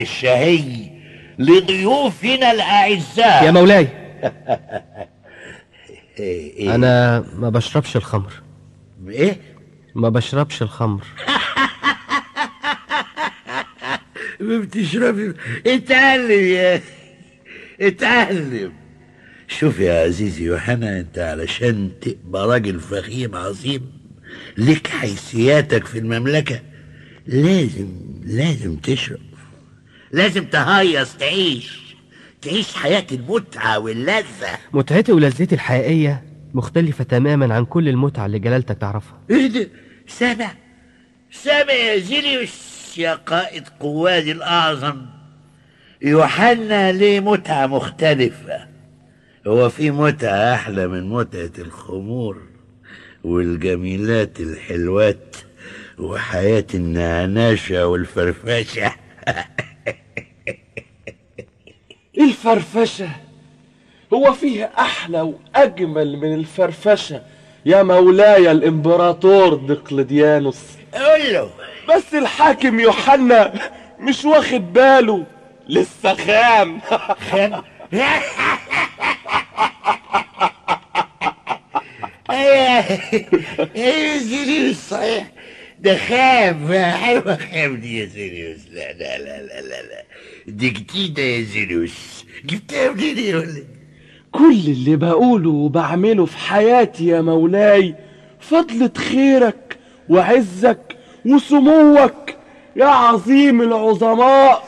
الشهي لضيوفنا الأعزاء يا مولاي إيه إيه انا ما بشربش الخمر إيه؟ ما بشربش الخمر ما بتشربي اتعلم يا أخي. اتعلم شوف يا عزيزي يوحنا انت علشان تبقى راجل فخيم عظيم لك حيثياتك في المملكة لازم لازم تشرب لازم تهيص تعيش تعيش حياة المتعة واللذة متعتي ولذتي الحقيقية مختلفة تماما عن كل المتعة اللي جلالتك تعرفها ايه ده سامع سامع يا زيليوس يا قائد قواد الأعظم يوحنا ليه متعة مختلفة هو في متعة أحلى من متعة الخمور والجميلات الحلوات وحياة النعناشة والفرفشة الفرفشة هو فيه أحلى وأجمل من الفرفشة يا مولاي الإمبراطور دقلديانوس قول له بس الحاكم يوحنا مش واخد باله لسه خام خام ايه زيريوس صحيح ده خام حلوة خام دي يا زيريوس لا لا لا لا لا لا دي جديدة يا زيريوس جبتها منين يا ولد كل اللي بقوله وبعمله في حياتي يا مولاي فضلة خيرك وعزك وسموك يا عظيم العظماء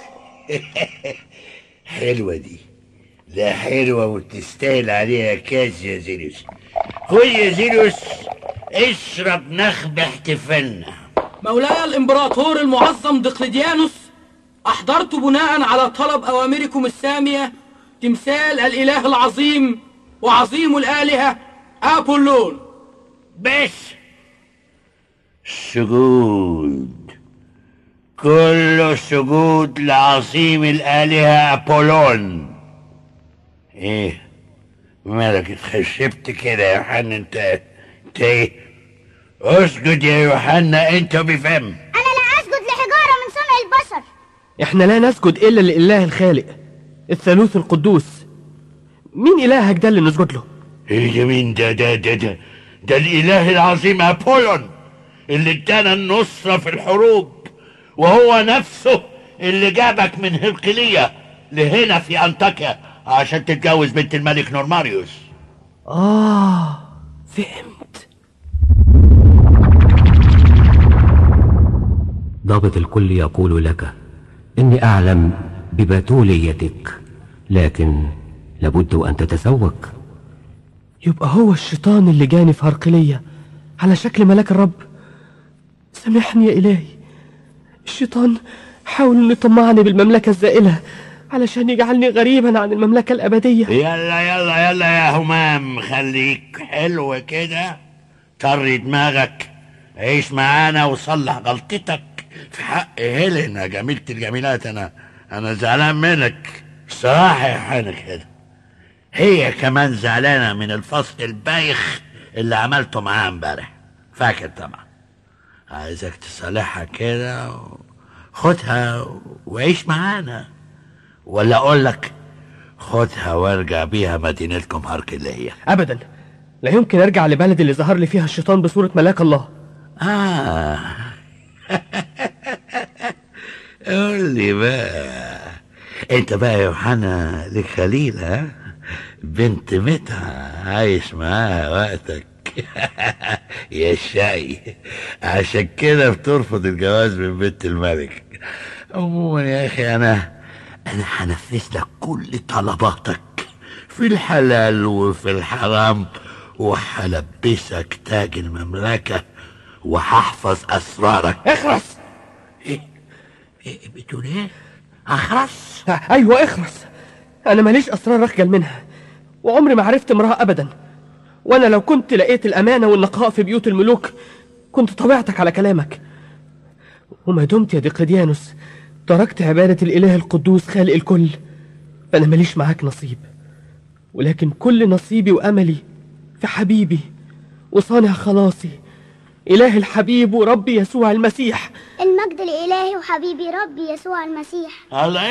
حلوة دي لا حلوة وتستاهل عليها كاس يا زيريوس خد يا زيريوس اشرب نخب احتفالنا مولاي الإمبراطور المعظم دقلديانوس أحضرت بناء على طلب أوامركم السامية تمثال الإله العظيم وعظيم الآلهة أبولون بس سجود كل سجود لعظيم الآلهة أبولون إيه مالك اتخشبت كده يا يوحنا انت انت ايه اسجد يا يوحنا انت بفم أنا لا أسجد لحجارة من صنع البشر احنا لا نسجد الا لله الخالق الثالوث القدوس مين الهك ده اللي نسجد له ايه ده مين ده ده ده ده ده الاله العظيم ابولون اللي ادانا النصرة في الحروب وهو نفسه اللي جابك من هرقلية لهنا في انطاكيا عشان تتجوز بنت الملك نورماريوس اه فهمت ضابط الكل يقول لك إني أعلم ببتوليتك لكن لابد أن تتسوق يبقى هو الشيطان اللي جاني في هرقلية على شكل ملاك الرب سامحني يا إلهي الشيطان حاول انه يطمعني بالمملكة الزائلة علشان يجعلني غريبا عن المملكة الأبدية يلا يلا يلا يا همام خليك حلو كده طري دماغك عيش معانا وصلح غلطتك في حق هيلينا جميلة الجميلات انا انا زعلان منك صراحة يا حنا كده هي كمان زعلانة من الفصل البايخ اللي عملته معاها امبارح فاكر طبعا عايزك تصالحها كده و- خدها وعيش معانا ولا اقول لك خدها وارجع بيها مدينتكم هركلية أبدا لا يمكن أرجع لبلد اللي ظهر لي فيها الشيطان بصورة ملاك الله آه قول لي بقى انت بقى يا يوحنا لك خليلة ها؟ بنت متعة عايش معاها وقتك يا شقي عشان كده بترفض الجواز من بنت الملك عموما يا اخي انا انا هنفذ لك كل طلباتك في الحلال وفي الحرام وهلبسك تاج المملكة وهحفظ أسرارك اخرس إيه بتقول إيه؟ أخرس؟ أيوة اخرس أنا ماليش أسرار أخجل منها وعمري ما عرفت امرأة أبدا وأنا لو كنت لقيت الأمانة والنقاء في بيوت الملوك كنت طبعتك على كلامك وما دمت يا ديقلديانوس تركت عبادة الإله القدوس خالق الكل فأنا ماليش معاك نصيب ولكن كل نصيبي وأملي في حبيبي وصانع خلاصي إله الحبيب وربي يسوع المسيح المجد لإلهي وحبيبي ربي يسوع المسيح الله